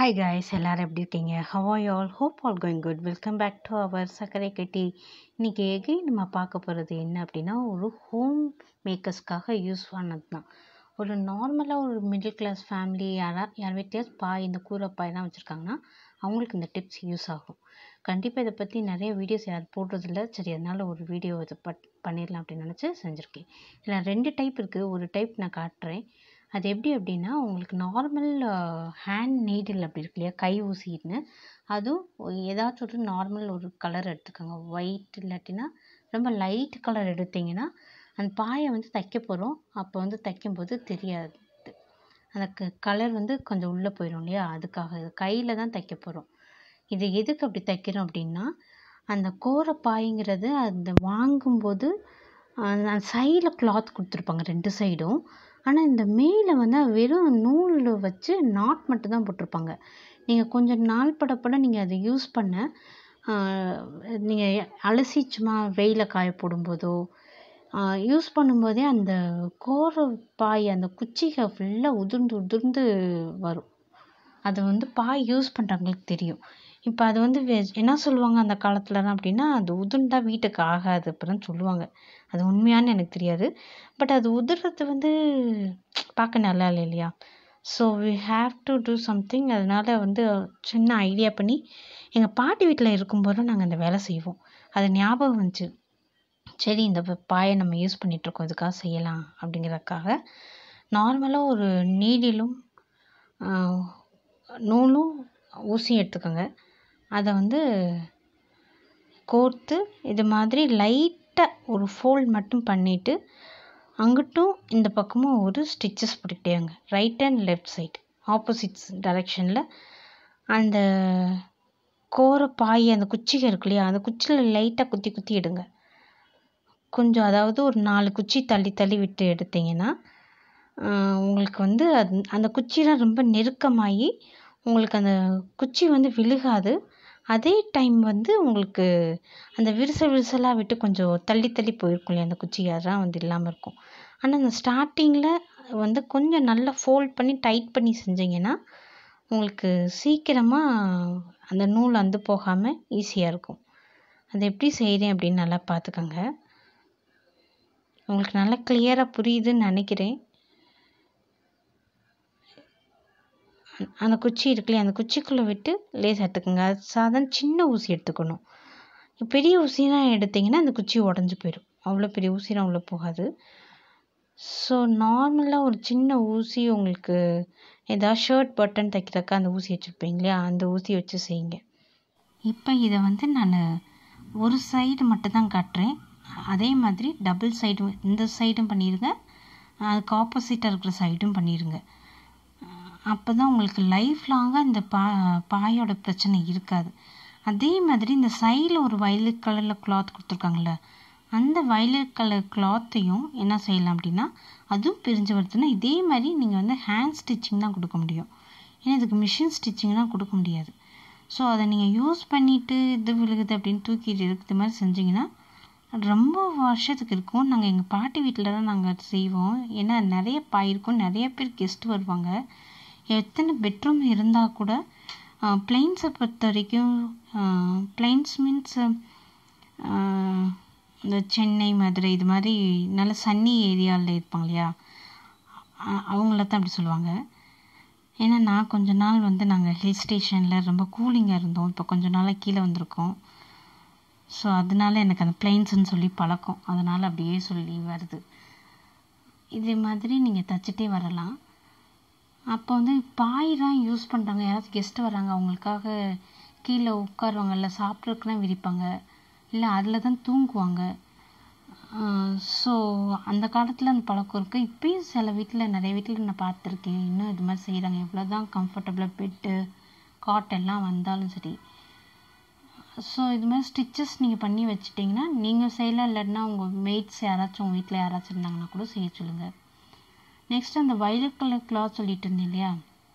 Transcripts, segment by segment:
hi guys எல்லாரும் எப்படி இருக்கீங்க how are you all hope all going good welcome back to our சர்க்கரை கட்டி இன்றைக்கி எகைன் நம்ம பார்க்க போகிறது என்ன அப்படின்னா ஒரு ஹோம் மேக்கர்ஸ்க்காக யூஸ் ஆனது தான் ஒரு நார்மலாக ஒரு மிடில் கிளாஸ் ஃபேமிலி யாரா யார் வீட்லையாவது பாய் இந்த கூரை பாய்லாம் வச்சுருக்காங்கன்னா அவங்களுக்கு இந்த டிப்ஸ் யூஸ் ஆகும் கண்டிப்பாக இதை பற்றி நிறைய வீடியோஸ் யார் போடுறதில்ல சரி அதனால் ஒரு வீடியோ இது பட் பண்ணிடலாம் அப்படின்னு நினச்சி செஞ்சுருக்கேன் இதில் ரெண்டு டைப் இருக்குது ஒரு டைப் நான் காட்டுறேன் அது எப்படி அப்படின்னா உங்களுக்கு நார்மல் ஹேண்ட் நீடில் அப்படி இருக்கு இல்லையா கை ஊசின்னு அதுவும் ஏதாச்சும் ஒரு நார்மல் ஒரு கலர் எடுத்துக்கோங்க ஒயிட் இல்லாட்டினா ரொம்ப லைட் கலர் எடுத்தீங்கன்னா அந்த பாயை வந்து தைக்க போகிறோம் அப்போ வந்து தைக்கும்போது தெரியாது அந்த க கலர் வந்து கொஞ்சம் உள்ளே போயிடும் இல்லையா அதுக்காக இது கையில் தான் தைக்க போகிறோம் இது எதுக்கு அப்படி தைக்கிறோம் அப்படின்னா அந்த கோர பாய்ங்கிறது அந்த வாங்கும்போது அந்த சைடில் கிளாத் கொடுத்துருப்பாங்க ரெண்டு சைடும் ஆனால் இந்த மேலே வந்து வெறும் நூல் வச்சு நாட் மட்டும் தான் போட்டிருப்பாங்க நீங்கள் கொஞ்சம் நாள் படப்பட நீங்கள் அதை யூஸ் பண்ண நீங்கள் அலசி சும்மா வெயிலில் காய போடும்போதோ யூஸ் பண்ணும்போதே அந்த கோர பாய் அந்த குச்சிகள் ஃபுல்லாக உதிர்ந்து உதிர்ந்து வரும் அது வந்து பாய் யூஸ் பண்ணுறவங்களுக்கு தெரியும் இப்போ அது வந்து என்ன சொல்லுவாங்க அந்த காலத்துலலாம் அப்படின்னா அது உதிர்ந்தா வீட்டுக்கு ஆகாது அப்படிதான் சொல்லுவாங்க அது உண்மையானு எனக்கு தெரியாது பட் அது உதிர்றது வந்து பார்க்க நல்லா இல்லை இல்லையா so we have to do something அதனால் வந்து சின்ன ஐடியா பண்ணி எங்கள் பாட்டி வீட்டில் இருக்கும்போதும் நாங்கள் அந்த வேலை செய்வோம் அது ஞாபகம் வந்துச்சு சரி இந்த பாயை நம்ம யூஸ் பண்ணிகிட்ருக்கோம் இதுக்காக செய்யலாம் அப்படிங்கிறதுக்காக நார்மலாக ஒரு நீடிலும் நூலும் ஊசியும் எடுத்துக்கோங்க அதை வந்து கோர்த்து இது மாதிரி லைட்டாக ஒரு ஃபோல்ட் மட்டும் பண்ணிவிட்டு அங்கிட்டும் இந்த பக்கமும் ஒரு ஸ்டிச்சஸ் போட்டுக்கிட்டேங்க right and left side opposites டைரெக்ஷனில் அந்த கோர பாய் அந்த குச்சிகள் இருக்கு இல்லையா அந்த குச்சியில் லைட்டாக குத்தி குத்தி எடுங்க கொஞ்சம் அதாவது ஒரு நாலு குச்சி தள்ளி தள்ளி விட்டு எடுத்திங்கன்னா உங்களுக்கு வந்து அது அந்த குச்சிலாம் ரொம்ப நெருக்கமாகி உங்களுக்கு அந்த குச்சி வந்து விழுகாது அதே டைம் வந்து உங்களுக்கு அந்த விரிசல் விரிசலாக விட்டு கொஞ்சம் தள்ளி தள்ளி போயிருக்கும் இல்லையா அந்த குச்சி அதெல்லாம் வந்து இல்லாமல் இருக்கும் ஆனால் அந்த ஸ்டார்டிங்கில் வந்து கொஞ்சம் நல்லா ஃபோல்ட் பண்ணி டைட் பண்ணி செஞ்சிங்கன்னா உங்களுக்கு சீக்கிரமாக அந்த நூல் வந்து போகாமல் ஈஸியாக இருக்கும் அது எப்படி செய்கிறேன் அப்படின்னு நல்லா பார்த்துக்கோங்க உங்களுக்கு நல்லா கிளியராக புரியுதுன்னு நினைக்கிறேன் அந்த குச்சி இருக்குல்லையா அந்த குச்சிக்குள்ளே விட்டு லேஸ் எடுத்துக்கோங்க அது சாதாரண சின்ன ஊசி எடுத்துக்கணும் பெரிய ஊசிலாம் எடுத்திங்கன்னா அந்த குச்சி உடஞ்சி போயிடும் அவ்வளோ பெரிய ஊசிலாம் உள்ளே போகாது ஸோ நார்மலாக ஒரு சின்ன ஊசி உங்களுக்கு ஏதாவது ஷர்ட் பட்டன் தைக்கிறக்கா அந்த ஊசி வச்சுருப்பீங்க இல்லையா அந்த ஊசி வச்சு செய்யுங்க இப்போ இதை வந்து நான் ஒரு சைடு மட்டும் தான் காட்டுறேன் அதே மாதிரி டபுள் சைடும் இந்த சைடும் பண்ணிடுங்க அதுக்கு ஆப்போசிட்டாக இருக்கிற சைடும் பண்ணிடுங்க அப்போ தான் உங்களுக்கு லைஃப் லாங்காக இந்த பா பாயோட பிரச்சனை இருக்காது அதே மாதிரி இந்த சைடில் ஒரு வயலட் கலரில் கிளாத் கொடுத்துருக்காங்கள அந்த வயலட் கலர் கிளாத்தையும் என்ன செய்யலாம் அப்படின்னா அதுவும் பிரிஞ்சு வருதுன்னா இதே மாதிரி நீங்கள் வந்து ஹேண்ட் ஸ்டிச்சிங் தான் கொடுக்க முடியும் ஏன்னா இதுக்கு மிஷின் ஸ்டிச்சிங்லாம் கொடுக்க முடியாது ஸோ அதை நீங்கள் யூஸ் பண்ணிவிட்டு இது விழுகுது அப்படின்னு தூக்கிட்டு இருக்கிற மாதிரி செஞ்சிங்கன்னா ரொம்ப வருஷத்துக்கு இருக்கும் நாங்கள் எங்கள் பாட்டி வீட்டில் தான் நாங்கள் செய்வோம் ஏன்னா நிறைய பாயிருக்கும் நிறைய பேர் கெஸ்ட் வருவாங்க எத்தனை பெட்ரூம் இருந்தால் கூட பிளைன்ஸை பொறுத்த வரைக்கும் பிளைன்ஸ் மீன்ஸ் இந்த சென்னை மதுரை இது மாதிரி நல்ல சன்னி ஏரியாவில் இருப்பாங்க இல்லையா அவங்கள தான் அப்படி சொல்லுவாங்க ஏன்னா நான் கொஞ்ச நாள் வந்து நாங்கள் ஹில் ஸ்டேஷனில் ரொம்ப கூலிங்காக இருந்தோம் இப்போ கொஞ்ச நாளாக கீழே வந்திருக்கோம் ஸோ அதனால எனக்கு அந்த பிளைன்ஸ்ன்னு சொல்லி பழக்கம் அதனால் அப்படியே சொல்லி வருது இதே மாதிரி நீங்கள் தச்சுட்டே வரலாம் அப்போ வந்து பாய் தான் யூஸ் பண்ணுறாங்க யாராச்சும் கெஸ்ட்டு வராங்க அவங்களுக்காக கீழே உட்காருவாங்க இல்லை சாப்பிட்றதுக்குலாம் விரிப்பாங்க இல்லை அதில் தான் தூங்குவாங்க ஸோ அந்த காலத்தில் அந்த பழக்கம் இருக்குது இப்போயும் சில வீட்டில் நிறைய வீட்டில் நான் பார்த்துருக்கேன் இன்னும் இது மாதிரி செய்கிறாங்க எவ்வளோ தான் கம்ஃபர்டபுளாக பெட்டு காட் எல்லாம் வந்தாலும் சரி ஸோ இது மாதிரி ஸ்டிச்சஸ் நீங்கள் பண்ணி வச்சிட்டிங்கன்னா நீங்கள் செய்யலாம் இல்லைன்னா உங்கள் மெய்ட்ஸ் யாராச்சும் உங்கள் வீட்டில் யாராச்சும் இருந்தாங்கன்னா கூட செய்ய சொல்லுங்கள் நெக்ஸ்ட் அந்த வயலட் கலர் கிளாத் சொல்லிட்டு இருந்தேன் இல்லையா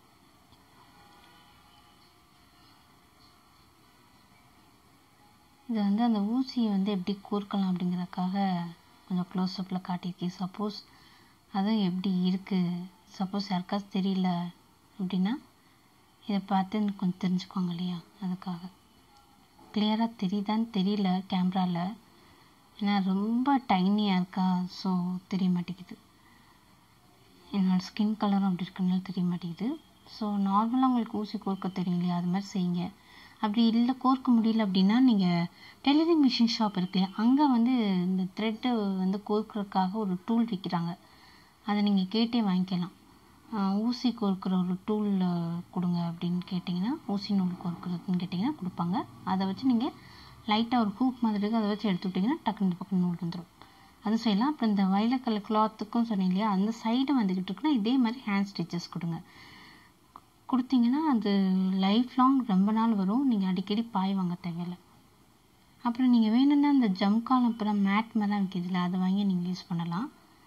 இது வந்து அந்த ஊசியை வந்து எப்படி கோர்க்கலாம் அப்படிங்கிறதுக்காக கொஞ்சம் க்ளோஸ்அப்பில் காட்டியிருக்கேன் சப்போஸ் அதுவும் எப்படி இருக்குது சப்போஸ் யாருக்காச்சும் தெரியல அப்படின்னா இதை பார்த்து கொஞ்சம் தெரிஞ்சுக்கோங்க இல்லையா அதுக்காக கிளியராக தெரியுதான்னு தெரியல கேமராவில் ஏன்னா ரொம்ப டைனியாக இருக்கா ஸோ தெரிய மாட்டேங்குது என்னோடய ஸ்கின் கலரும் அப்படி இருக்கனால தெரிய மாட்டேங்குது ஸோ நார்மலாக உங்களுக்கு ஊசி கோர்க்க தெரியும் இல்லையா அது மாதிரி செய்யுங்க அப்படி இல்லை கோர்க்க முடியல அப்படின்னா நீங்கள் டெய்லரிங் மிஷின் ஷாப் இருக்கு இல்லையா அங்கே வந்து இந்த த்ரெட்டை வந்து கோர்க்கறதுக்காக ஒரு டூல் விற்கிறாங்க அதை நீங்கள் கேட்டே வாங்கிக்கலாம் ஊசி கோர்க்குற ஒரு டூல் கொடுங்க அப்படின்னு கேட்டிங்கன்னா ஊசி நூல் கோர்க்குறதுன்னு கேட்டிங்கன்னா கொடுப்பாங்க அதை வச்சு நீங்கள் லைட்டாக ஒரு ஹூக் மாதிரி இருக்குது அதை வச்சு எடுத்துக்கிட்டிங்கன்னா டக்குனு இந்த பக்கம் நூல் வந்துடும் அது செய்யலாம் அப்புறம் இந்த வயலட் கலர் கிளாத்துக்கும் சொன்னீங்க இல்லையா அந்த சைடு வந்துக்கிட்டு இருக்குன்னா இதே மாதிரி ஹேண்ட் ஸ்டிச்சஸ் கொடுங்க கொடுத்தீங்கன்னா அது லைஃப் லாங் ரொம்ப நாள் வரும் நீங்கள் அடிக்கடி பாய் வாங்க தேவையில்லை அப்புறம் நீங்கள் வேணும்னா இந்த ஜம்கால் அப்புறம் மேட் மாதிரிலாம் விற்கிதுல அதை வாங்கி நீங்கள் யூஸ் பண்ணலாம்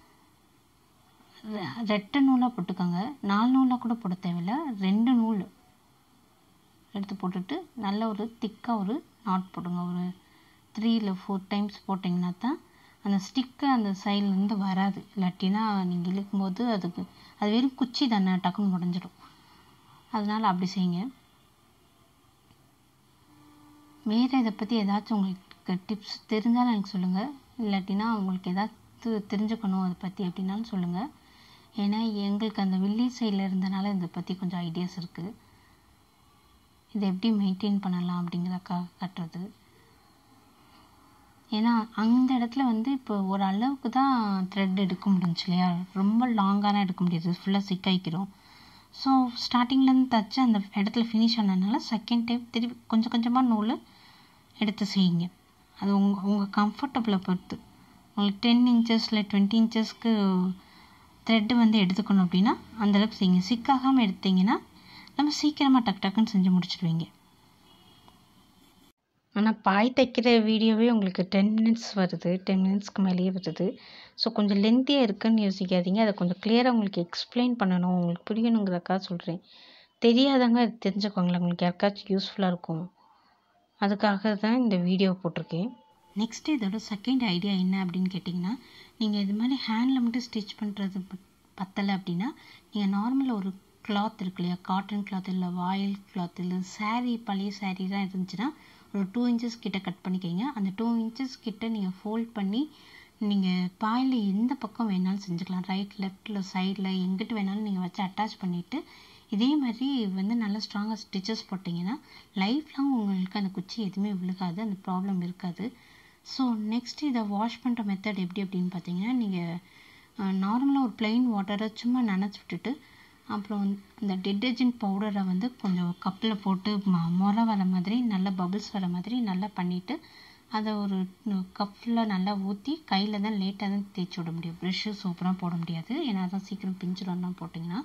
ரெட்டை நூலாக போட்டுக்கோங்க நாலு நூலாக கூட போட தேவையில்ல ரெண்டு நூல் எடுத்து போட்டுட்டு நல்ல ஒரு திக்காக ஒரு நாட் போடுங்க ஒரு த்ரீ இல்லை ஃபோர் டைம்ஸ் போட்டிங்கன்னா தான் அந்த ஸ்டிக்கு அந்த சைட்லேருந்து வராது இல்லாட்டினா நீங்கள் இழுக்கும்போது அதுக்கு அது வெறும் குச்சி தானே டக்குன்னு உடஞ்சிடும் அதனால் அப்படி செய்யுங்க வேறு இதை பற்றி ஏதாச்சும் உங்களுக்கு டிப்ஸ் தெரிஞ்சாலும் எனக்கு சொல்லுங்கள் இல்லாட்டினா உங்களுக்கு ஏதாச்சும் தெரிஞ்சுக்கணும் அதை பற்றி அப்படின்னாலும் சொல்லுங்கள் ஏன்னா எங்களுக்கு அந்த வில்லேஜ் சைடில் இருந்தனால இதை பற்றி கொஞ்சம் ஐடியாஸ் இருக்குது இதை எப்படி மெயின்டைன் பண்ணலாம் அப்படிங்கிறக்கா கட்டுறது ஏன்னா அந்த இடத்துல வந்து இப்போ ஒரு அளவுக்கு தான் த்ரெட் எடுக்க முடிஞ்சுச்சு இல்லையா ரொம்ப லாங்கான எடுக்க முடியாது ஃபுல்லாக சிக்காய்க்கிறோம் ஸோ ஸ்டார்டிங்லேருந்து தச்சு அந்த இடத்துல ஃபினிஷ் ஆனதுனால செகண்ட் டைம் திருப்பி கொஞ்சம் கொஞ்சமாக நூல் எடுத்து செய்யுங்க அது உங்கள் உங்கள் கம்ஃபர்டபுளை பொறுத்து உங்களுக்கு டென் இன்ச்சஸ் இல்லை டுவெண்ட்டி இன்ச்சஸ்க்கு த்ரெட்டு வந்து எடுத்துக்கணும் அப்படின்னா அந்தளவுக்கு செய்யுங்க சிக்காகாமல் எடுத்தீங்கன்னா நம்ம சீக்கிரமாக டக் டக்குன்னு செஞ்சு முடிச்சிடுவீங்க ஆனால் பாய் தைக்கிற வீடியோவே உங்களுக்கு டென் மினிட்ஸ் வருது டென் மினிட்ஸ்க்கு மேலேயே வருது ஸோ கொஞ்சம் லென்த்தியாக இருக்குன்னு யோசிக்காதீங்க அதை கொஞ்சம் கிளியராக உங்களுக்கு எக்ஸ்பிளைன் பண்ணணும் உங்களுக்கு புரியணுங்கிறக்கா சொல்கிறேன் தெரியாதவங்க அது தெரிஞ்சுக்கோங்களேன் உங்களுக்கு யாருக்காச்சும் யூஸ்ஃபுல்லாக இருக்கும் அதுக்காக தான் இந்த வீடியோ போட்டிருக்கேன் நெக்ஸ்ட் இதோட செகண்ட் ஐடியா என்ன அப்படின்னு கேட்டிங்கன்னா நீங்கள் இது மாதிரி ஹேண்டில் மட்டும் ஸ்டிச் பண்ணுறது பத்தலை அப்படின்னா நீங்கள் நார்மலாக ஒரு கிளாத் இருக்கு இல்லையா காட்டன் கிளாத் இல்லை வாயில் கிளாத் இல்லை சாரீ பழைய சாரீ தான் இருந்துச்சுன்னா ஒரு டூ இன்ச்சஸ் கிட்ட கட் பண்ணிக்கிங்க அந்த டூ இன்ச்சஸ் கிட்ட நீங்கள் ஃபோல்ட் பண்ணி நீங்கள் பாயில் எந்த பக்கம் வேணாலும் செஞ்சுக்கலாம் ரைட் லெஃப்டில் சைடில் எங்கிட்ட வேணாலும் நீங்கள் வச்சு அட்டாச் பண்ணிவிட்டு இதே மாதிரி வந்து நல்லா ஸ்ட்ராங்காக ஸ்டிச்சஸ் போட்டிங்கன்னா லைஃப் லாங் உங்களுக்கு அந்த குச்சி எதுவுமே விழுகாது அந்த ப்ராப்ளம் இருக்காது ஸோ நெக்ஸ்ட் இதை வாஷ் பண்ணுற மெத்தட் எப்படி அப்படின்னு பார்த்தீங்கன்னா நீங்கள் நார்மலாக ஒரு பிளெயின் வாட்டரை சும்மா நனைச்சி விட்டுட்டு அப்புறம் இந்த டிட்டர்ஜென்ட் பவுடரை வந்து கொஞ்சம் கப்பில் போட்டு முறை வர மாதிரி நல்லா பபிள்ஸ் வர மாதிரி நல்லா பண்ணிவிட்டு அதை ஒரு கப்பில் நல்லா ஊற்றி கையில் தான் லேட்டாக தான் தேய்ச்சி விட முடியும் ப்ரெஷ்ஷு சோப்பெலாம் போட முடியாது ஏன்னா தான் சீக்கிரம் பிஞ்சிடலாம் போட்டிங்கன்னா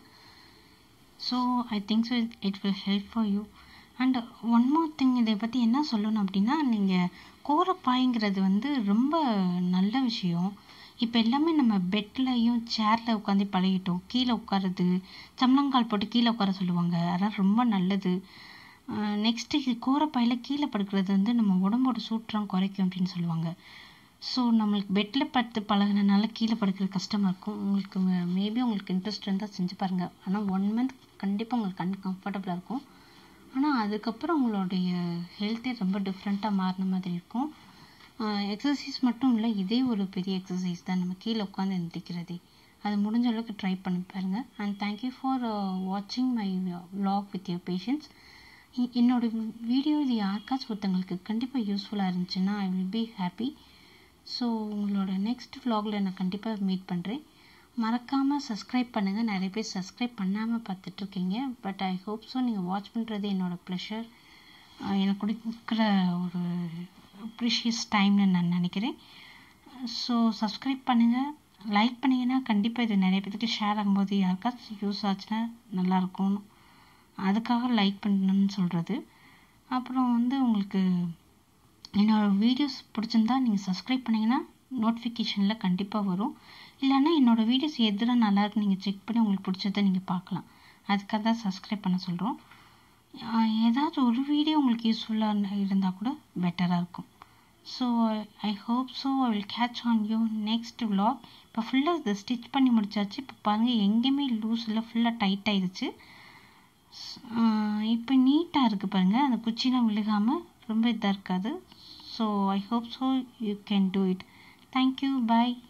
so I think so it will help for you and one more thing இதை பற்றி என்ன சொல்லணும் அப்படின்னா நீங்கள் கோரப்பாய்ங்கிறது வந்து ரொம்ப நல்ல விஷயம் இப்போ எல்லாமே நம்ம பெட்லையும் சேரில் உட்காந்து பழகிட்டோம் கீழே உட்காருது சம்பளங்கால் போட்டு கீழே உட்கார சொல்லுவாங்க அதெல்லாம் ரொம்ப நல்லது நெக்ஸ்ட்டு கோரப்பாயில் கீழே படுக்கிறது வந்து நம்ம உடம்போட சூற்றம் குறைக்கும் அப்படின்னு சொல்லுவாங்க ஸோ நம்மளுக்கு பெட்டில் படுத்து பழகினால கீழே படுக்கிறது கஷ்டமாக இருக்கும் உங்களுக்கு மேபி உங்களுக்கு இன்ட்ரெஸ்ட் இருந்தால் செஞ்சு பாருங்கள் ஆனால் ஒன் மந்த் கண்டிப்பாக உங்களுக்கு கண் கம்ஃபர்டபுளாக இருக்கும் ஆனால் அதுக்கப்புறம் உங்களுடைய ஹெல்த்தே ரொம்ப டிஃப்ரெண்ட்டாக மாறின மாதிரி இருக்கும் எக்ஸசைஸ் மட்டும் இல்லை இதே ஒரு பெரிய எக்ஸசைஸ் தான் நம்ம கீழே உட்காந்து எந்திரிக்கிறதே அது முடிஞ்ச அளவுக்கு ட்ரை பண்ணி பாருங்கள் அண்ட் தேங்க்யூ ஃபார் வாட்சிங் my vlog with your patience என்னோட வீடியோ இது யாருக்காச்சும் ஒருத்தங்களுக்கு கண்டிப்பாக யூஸ்ஃபுல்லாக இருந்துச்சுன்னா I will be happy so உங்களோட நெக்ஸ்ட் விலாகில் நான் கண்டிப்பாக மீட் பண்ணுறேன் மறக்காமல் சப்ஸ்கிரைப் பண்ணுங்கள் நிறைய பேர் சப்ஸ்கிரைப் பண்ணாமல் பார்த்துட்ருக்கீங்க பட் ஐ ஹோப் ஸோ நீங்கள் வாட்ச் பண்ணுறது என்னோடய ப்ளஷர் எனக்கு கொடுக்குற ஒரு ப்ரிஷியஸ் டைம்னு நான் நினைக்கிறேன் ஸோ சப்ஸ்கிரைப் பண்ணுங்கள் லைக் பண்ணிங்கன்னா கண்டிப்பாக இது நிறைய பேருக்கு ஷேர் ஆகும்போது யாருக்காச்சும் யூஸ் ஆச்சுன்னா நல்லாயிருக்கும் அதுக்காக லைக் பண்ணணும்னு சொல்கிறது அப்புறம் வந்து உங்களுக்கு என்னோடய வீடியோஸ் பிடிச்சிருந்தா நீங்கள் சப்ஸ்கிரைப் பண்ணிங்கன்னா நோட்டிஃபிகேஷனில் கண்டிப்பாக வரும் இல்லைன்னா என்னோடய வீடியோஸ் எதுலாம் நல்லா இருக்கு நீங்கள் செக் பண்ணி உங்களுக்கு பிடிச்சதை நீங்கள் பார்க்கலாம் அதுக்காக தான் சப்ஸ்கிரைப் பண்ண சொல்கிறோம் ஏதாச்சும் ஒரு வீடியோ உங்களுக்கு யூஸ்ஃபுல்லாக இருந்தால் கூட பெட்டராக இருக்கும் so I hope so I will catch on you next vlog இப்போ ஃபுல்லாக இதை ஸ்டிச் பண்ணி முடிச்சாச்சு இப்போ பாருங்கள் எங்கேயுமே லூஸ் இல்லை ஃபுல்லாக டைட் ஆயிடுச்சு இப்போ நீட்டாக இருக்குது பாருங்கள் அந்த குச்சிலாம் விழுகாமல் ரொம்ப இதாக இருக்காது so I hope so you can do it thank you bye